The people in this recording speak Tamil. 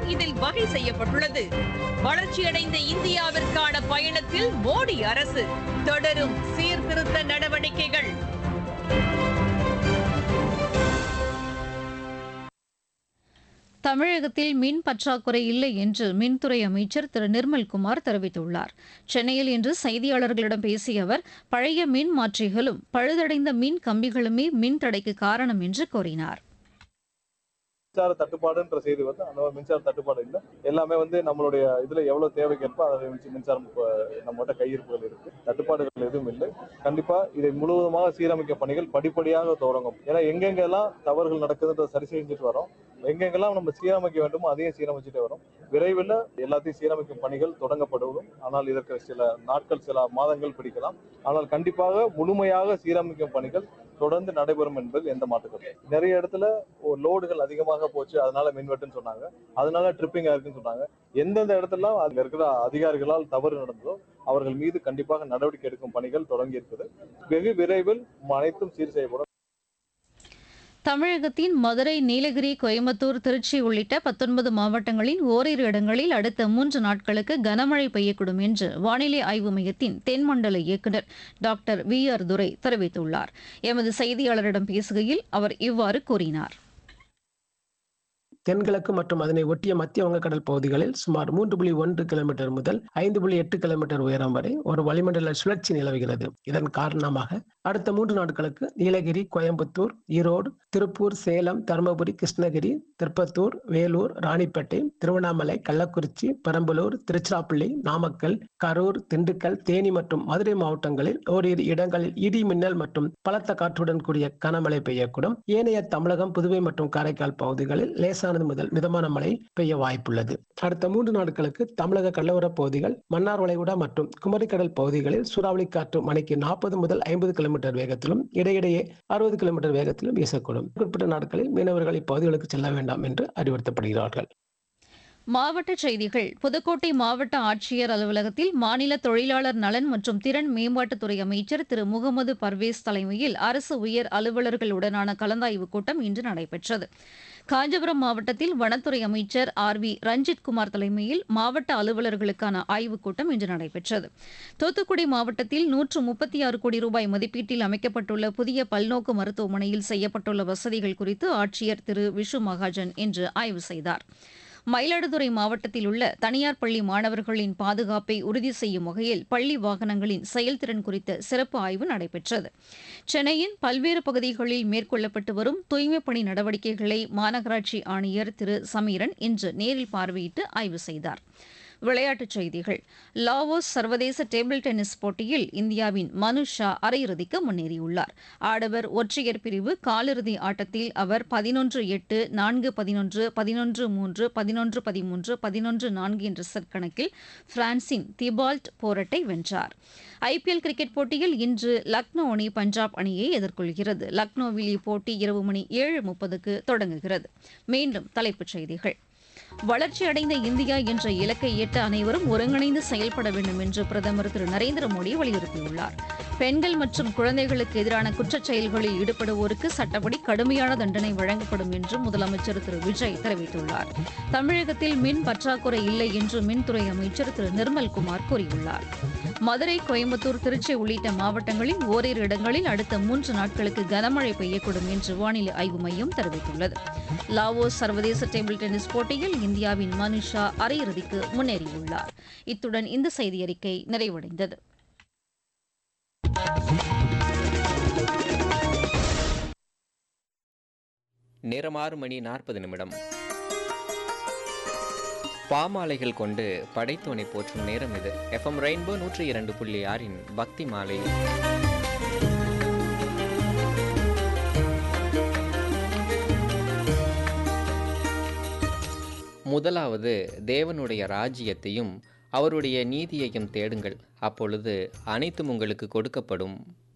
இதில் வகை செய்யப்பட்டுள்ளது வளர்ச்சியடைந்த இந்தியாவிற்கான பயணத்தில் மோடி அரசு தொடரும் சீர்திருத்த நடவடிக்கைகள் தமிழகத்தில் மின் பற்றாக்குறை இல்லை என்று மின்துறை அமைச்சர் திரு நிர்மல்குமார் தெரிவித்துள்ளார் சென்னையில் இன்று செய்தியாளர்களிடம் பேசிய அவர் பழைய மின் மாற்றிகளும் பழுதடைந்த மின் கம்பிகளுமே மின் தடைக்கு காரணம் என்று கூறினார் மின்சார தட்டுப்பாடுன்ற செய்தி வந்து அந்த மாதிரி மின்சார தட்டுப்பாடு இல்லை எல்லாமே வந்து நம்மளுடைய இதுல எவ்வளவு தேவைக்கேற்ப அதை வச்சு மின்சாரம் இப்ப நம்மகிட்ட கையிருப்புகள் இருக்கு தட்டுப்பாடுகள் எதுவும் இல்லை கண்டிப்பா இதை முழுவதுமாக சீரமைக்க பணிகள் படிப்படியாக தொடங்கும் ஏன்னா எங்கெங்கெல்லாம் தவறுகள் நடக்குதுன்றதை சரி செஞ்சுட்டு வரோம் எங்கெங்கெல்லாம் நம்ம சீரமைக்க வேண்டுமோ அதையும் சீரமைச்சுட்டு வரோம் விரைவில் எல்லாத்தையும் சீரமைக்கும் பணிகள் தொடங்கப்படும் ஆனால் இதற்கு சில நாட்கள் சில மாதங்கள் பிடிக்கலாம் ஆனால் கண்டிப்பாக முழுமையாக சீரமைக்கும் பணிகள் தொடர்ந்து நடைபெறும் என்பது எந்த மாற்றுக்கிறது நிறைய இடத்துல லோடுகள் அதிகமாக போச்சு அதனால மின்வெட்டுன்னு சொன்னாங்க அதனால ட்ரிப்பிங் இருக்குன்னு சொன்னாங்க எந்தெந்த இடத்துல அங்க இருக்கிற அதிகாரிகளால் தவறு நடந்ததோ அவர்கள் மீது கண்டிப்பாக நடவடிக்கை எடுக்கும் பணிகள் தொடங்கி இருக்குது வெகு விரைவில் அனைத்தும் சீர் செய்யப்படும் தமிழகத்தின் மதுரை நீலகிரி கோயம்புத்தூர் திருச்சி உள்ளிட்ட பத்தொன்பது மாவட்டங்களின் ஓரிரு இடங்களில் அடுத்த மூன்று நாட்களுக்கு கனமழை பெய்யக்கூடும் என்று வானிலை ஆய்வு மையத்தின் தென்மண்டல இயக்குநர் டாக்டர் வி ஆர் துரை தெரிவித்துள்ளார் எமது செய்தியாளரிடம் பேசுகையில் அவர் இவ்வாறு கூறினார் தென்கிழக்கு மற்றும் அதனை ஒட்டிய மத்திய வங்கக்கடல் பகுதிகளில் சுமார் மூன்று புள்ளி ஒன்று கிலோமீட்டர் முதல் ஐந்து புள்ளி எட்டு கிலோமீட்டர் உயரம் வரை ஒரு வளிமண்டல சுழற்சி நிலவுகிறது இதன் காரணமாக அடுத்த மூன்று நாட்களுக்கு நீலகிரி கோயம்புத்தூர் ஈரோடு திருப்பூர் சேலம் தருமபுரி கிருஷ்ணகிரி திருப்பத்தூர் வேலூர் ராணிப்பேட்டை திருவண்ணாமலை கள்ளக்குறிச்சி பெரம்பலூர் திருச்சிராப்பள்ளி நாமக்கல் கரூர் திண்டுக்கல் தேனி மற்றும் மதுரை மாவட்டங்களில் ஓரிரு இடங்களில் இடி மின்னல் மற்றும் பலத்த காற்றுடன் கூடிய கனமழை பெய்யக்கூடும் ஏனைய தமிழகம் புதுவை மற்றும் காரைக்கால் பகுதிகளில் லேசானது முதல் மிதமான மழை பெய்ய வாய்ப்புள்ளது அடுத்த மூன்று நாட்களுக்கு தமிழக கடலோரப் பகுதிகள் மன்னார் வளைகுடா மற்றும் குமரிக்கடல் பகுதிகளில் சூறாவளி காற்று மணிக்கு நாற்பது முதல் ஐம்பது கிலோமீட்டர் வேகத்திலும் இடையிடையே அறுபது கிலோமீட்டர் வேகத்திலும் வீசக்கூடும் குறிப்பிட்ட நாட்களில் மீனவர்கள் இப்பகுதிகளுக்கு செல்ல வேண்டாம் என்று அறிவுறுத்தப்படுகிறார்கள் மாவட்டச் செய்திகள் புதுக்கோட்டை மாவட்ட ஆட்சியர் அலுவலகத்தில் மாநில தொழிலாளர் நலன் மற்றும் திறன் மேம்பாட்டுத்துறை அமைச்சர் திரு முகமது பர்வேஸ் தலைமையில் அரசு உயர் அலுவலர்களுடனான கலந்தாய்வுக் கூட்டம் இன்று நடைபெற்றது காஞ்சிபுரம் மாவட்டத்தில் வனத்துறை அமைச்சர் ஆர் வி ரஞ்சித் குமார் தலைமையில் மாவட்ட அலுவலர்களுக்கான ஆய்வுக் கூட்டம் இன்று நடைபெற்றது தூத்துக்குடி மாவட்டத்தில் நூற்று முப்பத்தி ஆறு கோடி ரூபாய் மதிப்பீட்டில் அமைக்கப்பட்டுள்ள புதிய பல்நோக்கு மருத்துவமனையில் செய்யப்பட்டுள்ள வசதிகள் குறித்து ஆட்சியர் திரு விஷு மகாஜன் இன்று ஆய்வு செய்தார் மயிலாடுதுறை மாவட்டத்தில் உள்ள தனியார் பள்ளி மாணவர்களின் பாதுகாப்பை உறுதி செய்யும் வகையில் பள்ளி வாகனங்களின் செயல்திறன் குறித்த சிறப்பு ஆய்வு நடைபெற்றது சென்னையின் பல்வேறு பகுதிகளில் மேற்கொள்ளப்பட்டு வரும் தூய்மைப் பணி நடவடிக்கைகளை மாநகராட்சி ஆணையர் திரு சமீரன் இன்று நேரில் பார்வையிட்டு ஆய்வு செய்தார் விளையாட்டுச் செய்திகள் லாவோஸ் சர்வதேச டேபிள் டென்னிஸ் போட்டியில் இந்தியாவின் மனு ஷா அரையிறுதிக்கு முன்னேறியுள்ளார் ஆடவர் ஒற்றையர் பிரிவு காலிறுதி ஆட்டத்தில் அவர் பதினொன்று எட்டு நான்கு பதினொன்று பதினொன்று மூன்று பதினொன்று பதிமூன்று பதினொன்று நான்கு என்ற செட் கணக்கில் பிரான்சின் திபால்ட் போரட்டை வென்றார் ஐபிஎல் கிரிக்கெட் போட்டியில் இன்று லக்னோ அணி பஞ்சாப் அணியை எதிர்கொள்கிறது லக்னோவில் இப்போட்டி இரவு மணி ஏழு முப்பதுக்கு தொடங்குகிறது மீண்டும் தலைப்புச் செய்திகள் வளர்ச்சியடைந்த இந்தியா என்ற இலக்கை எட்ட அனைவரும் ஒருங்கிணைந்து செயல்பட வேண்டும் என்று பிரதமர் திரு நரேந்திர மோடி வலியுறுத்தியுள்ளார் பெண்கள் மற்றும் குழந்தைகளுக்கு எதிரான குற்றச் செயல்களில் ஈடுபடுவோருக்கு சட்டப்படி கடுமையான தண்டனை வழங்கப்படும் என்று முதலமைச்சர் திரு விஜய் தெரிவித்துள்ளார் தமிழகத்தில் மின் பற்றாக்குறை இல்லை என்று மின்துறை அமைச்சர் திரு நிர்மல்குமார் கூறியுள்ளார் மதுரை கோயம்புத்தூர் திருச்சி உள்ளிட்ட மாவட்டங்களில் ஓரிரு இடங்களில் அடுத்த மூன்று நாட்களுக்கு கனமழை பெய்யக்கூடும் என்று வானிலை ஆய்வு மையம் தெரிவித்துள்ளது லாவோஸ் சர்வதேச டேபிள் டென்னிஸ் போட்டியில் இந்தியாவின் மனுஷா அரையிறுதிக்கு முன்னேறியுள்ளார் இத்துடன் இந்த செய்தியறிக்கை நிறைவடைந்தது நேரம் ஆறு மணி நாற்பது நிமிடம் பாமாலைகள் கொண்டு படைத்தோனை போற்றும் நேரம் இது எஃப்எம் ரெயின்போ நூற்றி இரண்டு புள்ளி ஆறின் பக்தி மாலை முதலாவது தேவனுடைய ராஜ்யத்தையும் அவருடைய நீதியையும் தேடுங்கள் அப்பொழுது அனைத்தும் உங்களுக்கு கொடுக்கப்படும்